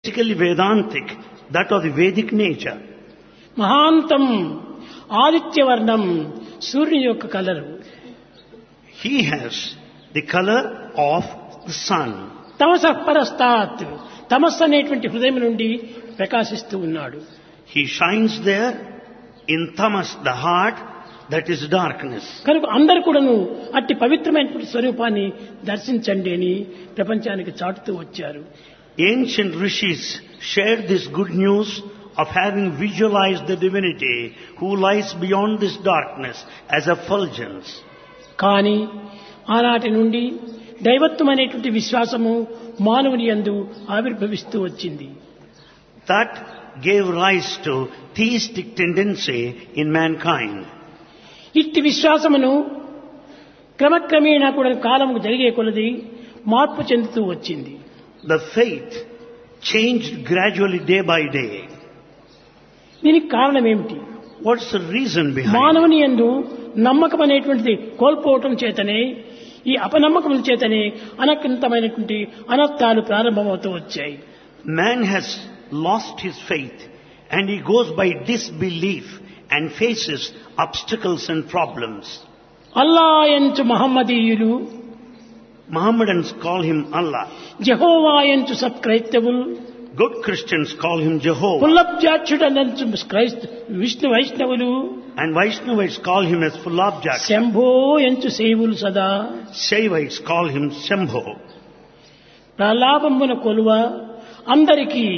basically Vedantic, that of the Vedic nature. మహాంతం ఆదిత్యవర్ణం సూర్యుని యొక్క colour He has the color of the sun. తమస పరస్తాత్ తమస్సు అనేటువంటి హృదయం నుండి ప్రకాశిస్తూ ఉన్నాడు He shines there in tamas, the heart, that is darkness. కనుక అందరు కూడాను అట్టి పవిత్రమైనటువంటి స్వరూపాన్ని దర్శించండి అని ప్రపంచానికి చాటుతూ వచ్చారు Ancient rishis shared this good news of having visualized the divinity who lies beyond this darkness as effulgence. కానీ ఆనాటి నుండి దైవత్వం అనేటువంటి విశ్వాసము మానవుని యందు ఆవిర్భవిస్తూ వచ్చింది That gave rise to theistic tendency in mankind. ఇట్టి విశ్వాసమును క్రమక్రమేణా కూడా కాలము జరిగే కొలది మార్పు చెందుతూ వచ్చింది The faith changed gradually day by day. దీనికి కారణం ఏమిటి What's the reason behind it? మానవుని యందు నమ్మకం అనేటువంటిది కోల్పోవటం చేతనే ఈ అపనమ్మకముల చేతనే అనకంతమైనటువంటి అనర్థాలు ప్రారంభమవుతూ వచ్చాయి Man has lost his faith and he goes by disbelief and faces obstacles and problems. Allah ఎంచు మహమ్మదీయులు Mohammedans call him Allah. Jehovah ఎంచు సత్క్రైస్తవులు Good Christians call him Jehovah. పుల్లబ్జాక్షుడనంచు క్రైస్త విష్ణు వైష్ణవులు And Vaishnavites call him as full object. Shambho ఎంచు సేవులు సదా Shaivites call him Shambho. ప్రలాపమున కొలువ అందరికీ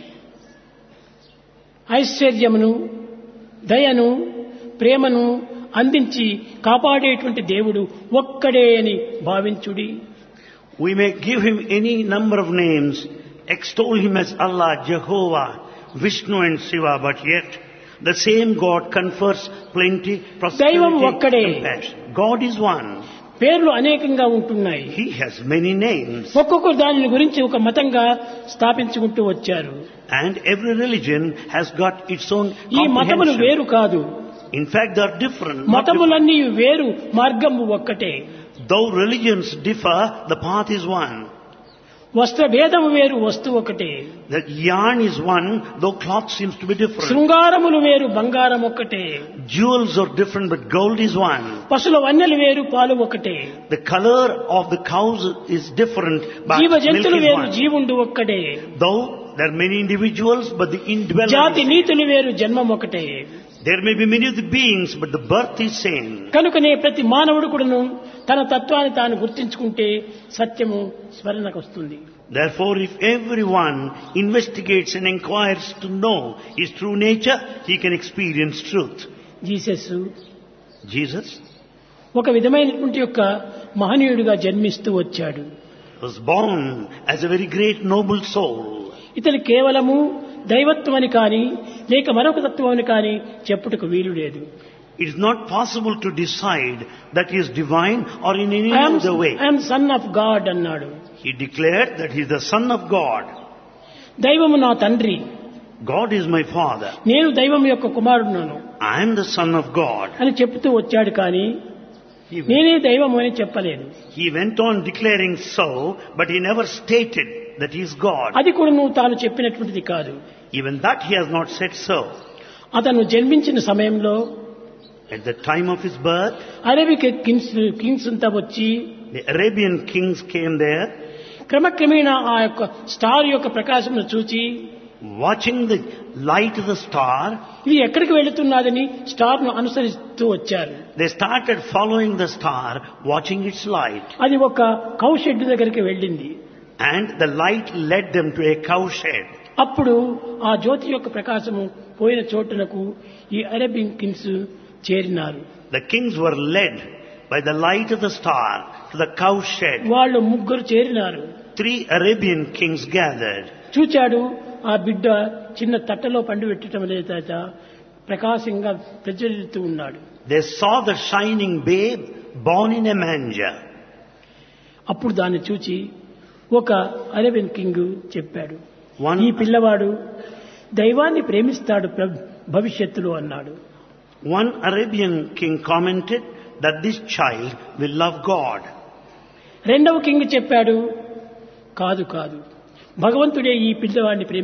ఐశ్వర్యమును దయను ప్రేమను అందించి కాపాడేటువంటి దేవుడు ఒక్కడే అని భావించుడి We may give him any number of names, extol him as Allah, Jehovah, Vishnu and Shiva, but yet the same God confers plenty, దైవం prosperity, ఒక్కడే. compassion. God is one. పేర్లు అనేకంగా ఉంటున్నాయి He has many names. ఒక్కొక్కరు దానిని గురించి ఒక మతంగా స్థాపించుకుంటూ వచ్చారు And every religion has got its own ఈ మతములు comprehension. వేరు కాదు In fact, they are different. not different. మతములన్నీ వేరు మార్గము ఒక్కటే Though religions differ, the path is one. వస్త్ర భేదము వేరు వస్తువు ఒకటే The yarn is one, though cloth seems to be different. శృంగారములు వేరు బంగారం ఒక్కటే Jewels are different, but gold is one. పశుల వన్నెలు వేరు పాలు ఒకటే The color of the cows is different, but జీవ milk జంతువులు is వేరు one. జీవుండు ఒక్కటే Though there are many individuals, but the indweller జాతి is నీతులు వేరు జన్మం ఒకటే There may be many of the beings, but the birth is same. కనుకనే ప్రతి మానవుడు కూడాను తన తత్వాన్ని తాను గుర్తించుకుంటే సత్యము స్మరణకు వస్తుంది Therefore, if everyone investigates and inquires to know his true nature, he can experience truth. Jesus Jesus ఒక విధమైనటువంటి యొక్క మహనీయుడిగా జన్మిస్తూ వచ్చాడు was born as a very great noble soul. ఇతను కేవలము దైవత్వం అని కానీ లేక మరొక తత్వం అని కానీ చెప్పుటకు వీలు లేదు It is not possible to decide that he is divine or in any other way. I'm son of God అన్నాడు He declared that he is the son of God. దైవము నా తండ్రి God is my father. నేను దైవం యొక్క కుమారుడున్నాను I am the son of God. అని చెప్తూ వచ్చాడు కానీ He, నేనే దైవము అని చెప్పలేదు he went on declaring so, but he never stated that he is God. అది కూడా నువ్వు తాను చెప్పినటువంటిది కాదు Even that he has not said so. అతను జన్మించిన సమయంలో At the time of his birth, Arabic kings kings అంతా వచ్చి the Arabian kings came there, క్రమక్రమేణా ఆ యొక్క స్టార్ యొక్క ప్రకాశమును చూచి watching the light of the star. ఇది ఎక్కడికి వెళుతున్నదని స్టార్ ను అనుసరిస్తూ వచ్చారు They started following the star, watching its light. అది ఒక కౌ షెడ్ దగ్గరికి వెళ్ళింది And the light led them to a cow shed. అప్పుడు ఆ జ్యోతి యొక్క ప్రకాశము పోయిన చోటునకు ఈ అరబిక్ కింగ్స్ చేరినారు The kings were led by the light of the star to the cow shed. వాళ్ళు ముగ్గురు చేరినారు Three Arabian kings gathered. చూచాడు ఆ బిడ్డ చిన్న తట్టలో పండు పెట్టడం లేదట ప్రకాశంగా ప్రజ్వలిస్తూ ఉన్నాడు They saw the shining babe born in a manger. అప్పుడు దాన్ని చూచి ఒక అరేబియన్ కింగ్ చెప్పాడు One, ఈ పిల్లవాడు దైవాన్ని ప్రేమిస్తాడు ప్ర- భవిష్యత్తులో అన్నాడు one Arabian king commented that this child will love God. రెండవ కింగ్ చెప్పాడు కాదు కాదు భగవంతుడే ఈ పిల్లవాడిని ప్రేమి